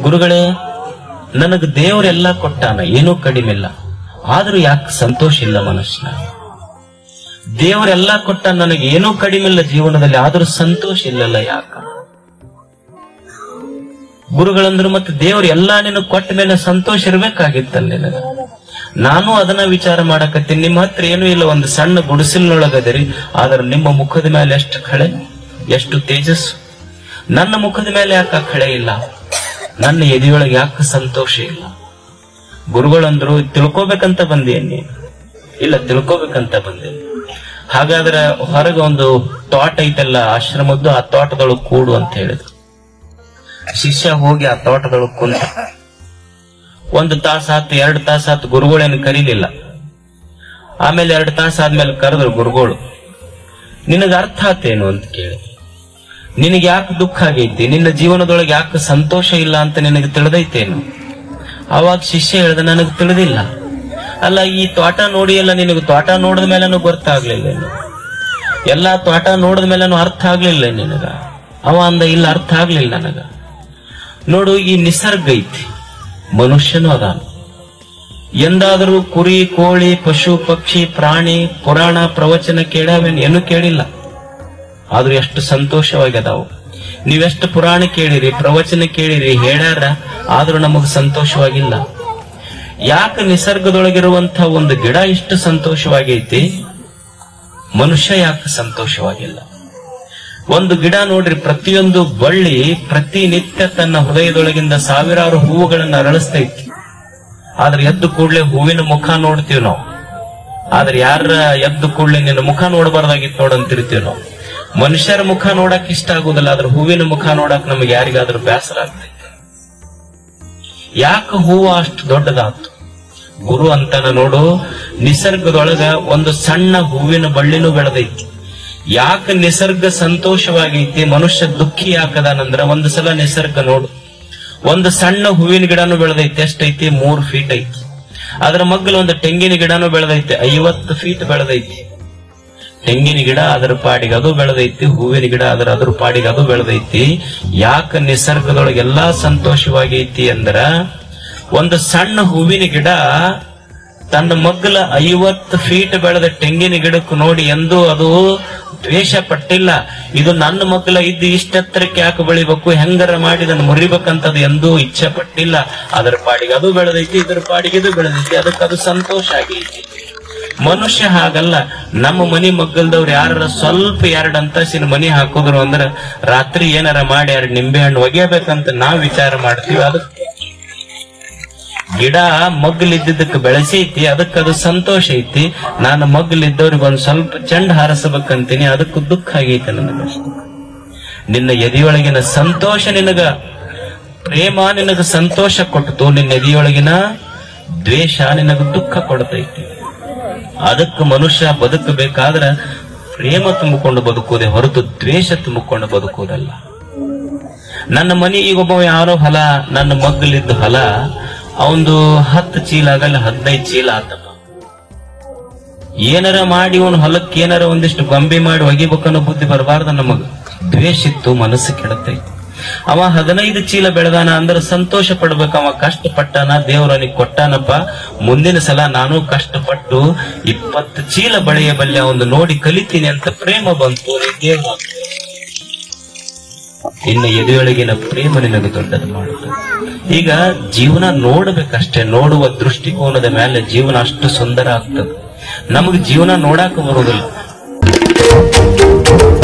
ಗುರುಗಳೇ ನನಗ್ ದೇವರೆಲ್ಲ ಕೊಟ್ಟಾನ ಏನೂ ಕಡಿಮೆ ಇಲ್ಲ ಆದ್ರೂ ಯಾಕೆ ಸಂತೋಷ ಇಲ್ಲ ಮನುಷ್ಯ ದೇವರೆಲ್ಲ ಕೊಟ್ಟ ನನಗೆ ಏನೂ ಕಡಿಮೆ ಇಲ್ಲ ಜೀವನದಲ್ಲಿ ಆದ್ರೂ ಸಂತೋಷ ಇಲ್ಲಲ್ಲ ಯಾಕ ಗುರುಗಳಂದ್ರು ಮತ್ತೆ ದೇವ್ರು ಎಲ್ಲಾ ನಿನಗ್ ಕೊಟ್ಟ ಮೇಲೆ ಸಂತೋಷ ಇರ್ಬೇಕಾಗಿತ್ತಲ್ಲ ನಿನಗ ನಾನು ಅದನ್ನ ವಿಚಾರ ಮಾಡಕತ್ತೀನಿ ನಿಮ್ಮ ಹತ್ರ ಏನೂ ಇಲ್ಲ ಒಂದು ಸಣ್ಣ ಗುಡಿಸಲಿನೊಳಗದಿರಿ ಆದ್ರೆ ನಿಮ್ಮ ಮುಖದ ಮೇಲೆ ಎಷ್ಟು ಖಳೆ ಎಷ್ಟು ತೇಜಸ್ಸು ನನ್ನ ಮುಖದ ಮೇಲೆ ಯಾಕ ಆ ಖಳೆ ಇಲ್ಲ ನನ್ನ ಎದೆಯೊಳಗೆ ಯಾಕೆ ಸಂತೋಷ ಇಲ್ಲ ಗುರುಗಳಂದ್ರು ತಿಳ್ಕೊಬೇಕಂತ ಬಂದೇನ್ ನೀನು ಇಲ್ಲ ತಿಳ್ಕೊಬೇಕಂತ ಬಂದೆ ಹಾಗಾದ್ರೆ ಹೊರಗೆ ಒಂದು ತೋಟ ಐತಲ್ಲ ಆಶ್ರಮದ್ದು ಆ ತೋಟದೊಳಗೆ ಕೂಡು ಅಂತ ಹೇಳಿದ್ರು ಶಿಷ್ಯ ಹೋಗಿ ಆ ತೋಟದೊಳಗೆ ಕುಂತ ಒಂದು ತಾಸ ಆತು ಎರಡು ತಾಸ ಆತು ಗುರುಗಳೇನು ಕರೀಲಿಲ್ಲ ಆಮೇಲೆ ಎರಡು ತಾಸ ಆದ್ಮೇಲೆ ಕರೆದ್ರು ಗುರುಗಳು ನಿನಗ ಅರ್ಥ ಆತೇನು ಅಂತ ಕೇಳಿ ನಿನಗೆ ಯಾಕೆ ದುಃಖ ಆಗೈತಿ ನಿನ್ನ ಜೀವನದೊಳಗೆ ಯಾಕೆ ಸಂತೋಷ ಇಲ್ಲ ಅಂತ ನಿನಗೆ ತಿಳಿದೈತೇನು ಅವಾಗ ಶಿಷ್ಯ ಹೇಳ್ದ ನನಗೆ ತಿಳಿದಿಲ್ಲ ಅಲ್ಲ ಈ ತೋಟ ನೋಡಿ ಎಲ್ಲ ನಿನಗೆ ತೋಟ ನೋಡಿದ ಮೇಲೆನೂ ಗೊತ್ತಾಗ್ಲಿಲ್ಲ ಏನು ಎಲ್ಲಾ ತೋಟ ನೋಡಿದ ಮೇಲೆನೂ ಅರ್ಥ ಆಗ್ಲಿಲ್ಲ ನಿನಗ ಅವ ಅಂದ ಇಲ್ಲ ಅರ್ಥ ಆಗ್ಲಿಲ್ಲ ನನಗ ನೋಡು ಈ ನಿಸರ್ಗ ಐತಿ ಮನುಷ್ಯನೂ ಅದಾನ ಎಂದಾದರೂ ಕುರಿ ಕೋಳಿ ಪಶು ಪಕ್ಷಿ ಪ್ರಾಣಿ ಪುರಾಣ ಪ್ರವಚನ ಕೇಳಾವೇನ್ ಏನು ಕೇಳಿಲ್ಲ ಆದ್ರೂ ಎಷ್ಟು ಸಂತೋಷವಾಗಿ ಅದಾವು ನೀವೆಷ್ಟು ಪುರಾಣ ಕೇಳಿರಿ ಪ್ರವಚನ ಕೇಳಿರಿ ಹೇಳ್ಯಾರ ಆದ್ರೂ ನಮಗ್ ಸಂತೋಷವಾಗಿಲ್ಲ ಯಾಕೆ ನಿಸರ್ಗದೊಳಗಿರುವಂತ ಒಂದು ಗಿಡ ಇಷ್ಟು ಸಂತೋಷವಾಗೈತಿ ಮನುಷ್ಯ ಯಾಕೆ ಸಂತೋಷವಾಗಿಲ್ಲ ಒಂದು ಗಿಡ ನೋಡ್ರಿ ಪ್ರತಿಯೊಂದು ಬಳ್ಳಿ ಪ್ರತಿನಿತ್ಯ ತನ್ನ ಹೃದಯದೊಳಗಿಂದ ಸಾವಿರಾರು ಹೂವುಗಳನ್ನ ಅರಳಿಸ್ತೈತಿ ಆದ್ರೆ ಎದ್ದು ಕೂಡ್ಲೆ ಹೂವಿನ ಮುಖ ನೋಡ್ತೀವಿ ನಾವು ಆದ್ರೆ ಯಾರ ಎದ್ದು ಕೂಡ್ಲೆ ನಿನ್ನ ಮುಖ ನೋಡಬಾರ್ದಾಗಿತ್ತು ನೋಡಂತಿರ್ತೀವಿ ನಾವು ಮನುಷ್ಯರ ಮುಖ ನೋಡಕ್ ಇಷ್ಟ ಆಗುದಿಲ್ಲ ಆದ್ರೆ ಹೂವಿನ ಮುಖ ನೋಡಕ್ ನಮಗೆ ಯಾರಿಗಾದ್ರೂ ಬೇಸರ ಆಗ್ತೈತಿ ಯಾಕೆ ಹೂವು ಅಷ್ಟು ದೊಡ್ಡದಾತು ಗುರು ಅಂತಾನ ನೋಡು ನಿಸರ್ಗದೊಳಗ ಒಂದು ಸಣ್ಣ ಹೂವಿನ ಬಳ್ಳಿನೂ ಬೆಳೆದೈತಿ ಯಾಕೆ ನಿಸರ್ಗ ಸಂತೋಷವಾಗೈತಿ ಮನುಷ್ಯ ದುಃಖಿ ಯಾಕದಾನಂದ್ರ ಒಂದು ಸಲ ನಿಸರ್ಗ ನೋಡು ಒಂದು ಸಣ್ಣ ಹೂವಿನ ಗಿಡನೂ ಬೆಳೆದೈತಿ ಎಷ್ಟೈತಿ ಮೂರ್ ಫೀಟ್ ಐತಿ ಅದ್ರ ಮಗ್ಗಲ ಒಂದು ತೆಂಗಿನ ಗಿಡನೂ ಬೆಳೆದೈತಿ ಐವತ್ತು ಫೀಟ್ ಬೆಳೆದೈತಿ ತೆಂಗಿನ ಗಿಡ ಅದರ ಪಾಡಿಗೆ ಅದು ಬೆಳೆದೈತಿ ಹೂವಿನ ಗಿಡ ಅದರ ಅದ್ರ ಪಾಡಿಗೆ ಅದು ಬೆಳೆದೈತಿ ಯಾಕ ನಿಸರ್ಗದೊಳಗೆ ಎಲ್ಲಾ ಸಂತೋಷವಾಗೈತಿ ಅಂದ್ರ ಒಂದು ಸಣ್ಣ ಹೂವಿನ ಗಿಡ ತನ್ನ ಮಗ್ಗಲ ಐವತ್ತು ಫೀಟ್ ಬೆಳೆದ ತೆಂಗಿನ ಗಿಡಕ್ಕೆ ನೋಡಿ ಎಂದೂ ಅದು ದ್ವೇಷ ಪಟ್ಟಿಲ್ಲ ಇದು ನನ್ನ ಮಗ್ಗಲ ಇದ್ದು ಇಷ್ಟೆತ್ತರಕ್ಕೆ ಯಾಕೆ ಬೆಳಿಬೇಕು ಹೆಂಗರ ಮಾಡಿ ಇದನ್ನು ಮುರಿಬೇಕಂತದು ಎಂದೂ ಇಚ್ಛೆ ಪಟ್ಟಿಲ್ಲ ಅದರ ಪಾಡಿಗೆ ಅದು ಬೆಳೆದೈತಿ ಇದ್ರ ಪಾಡಿಗೆ ಇದು ಬೆಳೆದೈತಿ ಅದಕ್ಕೆ ಅದು ಸಂತೋಷ ಆಗೈತಿ ಮನುಷ್ಯ ಹಾಗಲ್ಲ ನಮ್ಮ ಮನಿ ಮಗ್ಗಲ್ದವ್ರು ಯಾರ ಸ್ವಲ್ಪ ಎರಡ್ ಅಂತಸಿನ ಮನಿ ಹಾಕಿದ್ರು ಅಂದ್ರ ರಾತ್ರಿ ಏನಾರ ಮಾಡಿ ಎರಡು ನಿಂಬೆ ಹಣ್ಣು ಒಗೆಯಬೇಕಂತ ನಾವ್ ವಿಚಾರ ಮಾಡ್ತೀವಿ ಅದಕ್ಕೆ ಗಿಡ ಮಗ್ಲಿದ್ದಕ್ಕೆ ಬೆಳೆಸೈತಿ ಅದಕ್ಕೆ ಅದು ಸಂತೋಷ ಐತಿ ನಾನು ಮಗ್ಲಿದ್ದವ್ರಿಗೆ ಒಂದ್ ಸ್ವಲ್ಪ ಚೆಂಡ ಹಾರಿಸಬೇಕಂತೀನಿ ಅದಕ್ಕೂ ದುಃಖ ಆಗೈತೆ ನನಗಷ್ಟೇ ನಿನ್ನ ಎದೆಯೊಳಗಿನ ಸಂತೋಷ ನಿನಗ ಪ್ರೇಮ ನಿನಗ ಸಂತೋಷ ಕೊಟ್ಟು ನಿನ್ನ ಎದೆಯೊಳಗಿನ ದ್ವೇಷ ನಿನಗ ದುಃಖ ಕೊಡ್ತೈತಿ ಅದಕ್ಕೆ ಮನುಷ್ಯ ಬದುಕಬೇಕಾದ್ರ ಪ್ರೇಮ ತುಂಬಿಕೊಂಡು ಬದುಕುವುದೇ ಹೊರತು ದ್ವೇಷ ತುಂಬಿಕೊಂಡು ಬದುಕುವುದಲ್ಲ ನನ್ನ ಮನೆ ಈಗ ಒಬ್ಬ ಯಾರೋ ಹೊಲ ನನ್ನ ಮಗ್ಗಲಿದ್ದ ಹೊಲ ಅವಂದು ಹತ್ತು ಚೀಲ ಆಗಲ್ಲ ಹದಿನೈದು ಚೀಲ ಆತಪ್ಪ ಏನಾರ ಮಾಡಿ ಅವನು ಹೊಲಕ್ಕೆ ಏನಾರ ಒಂದಿಷ್ಟು ಗೊಂಬೆ ಮಾಡಿ ಒಗಿಬೇಕನ್ನೋ ಬುದ್ಧಿ ಬರಬಾರ್ದ ನಮಗ ದ್ವೇಷ ಇತ್ತು ಮನಸ್ಸು ಕೆಡತೈತಿ ಅವ ಹದಿನೈದು ಚೀಲ ಬೆಳೆದಾನ ಅಂದ್ರೆ ಸಂತೋಷ ಪಡ್ಬೇಕು ಅವ ಕಷ್ಟಪಟ್ಟಾನ ದೇವ್ರ ಅವನಿಗೆ ಕೊಟ್ಟಾನಪ್ಪ ಮುಂದಿನ ಸಲ ನಾನು ಕಷ್ಟಪಟ್ಟು ಇಪ್ಪತ್ತು ಚೀಲ ಬಳೆಯಬಲ್ಲೆ ಅವನು ನೋಡಿ ಕಲಿತೀನಿ ಅಂತ ಪ್ರೇಮ ಬಂತು ದೇವ್ರ ಇನ್ನು ಎದೆಯೊಳಗಿನ ಪ್ರೇಮ ನಿನಗೆ ದೊಡ್ಡದು ಮಾಡುತ್ತೆ ಈಗ ಜೀವನ ನೋಡ್ಬೇಕಷ್ಟೇ ನೋಡುವ ದೃಷ್ಟಿಕೋನದ ಮೇಲೆ ಜೀವನ ಅಷ್ಟು ಸುಂದರ ಆಗ್ತದೆ ನಮಗೆ ಜೀವನ ನೋಡಾಕ ಬರುವುದಿಲ್ಲ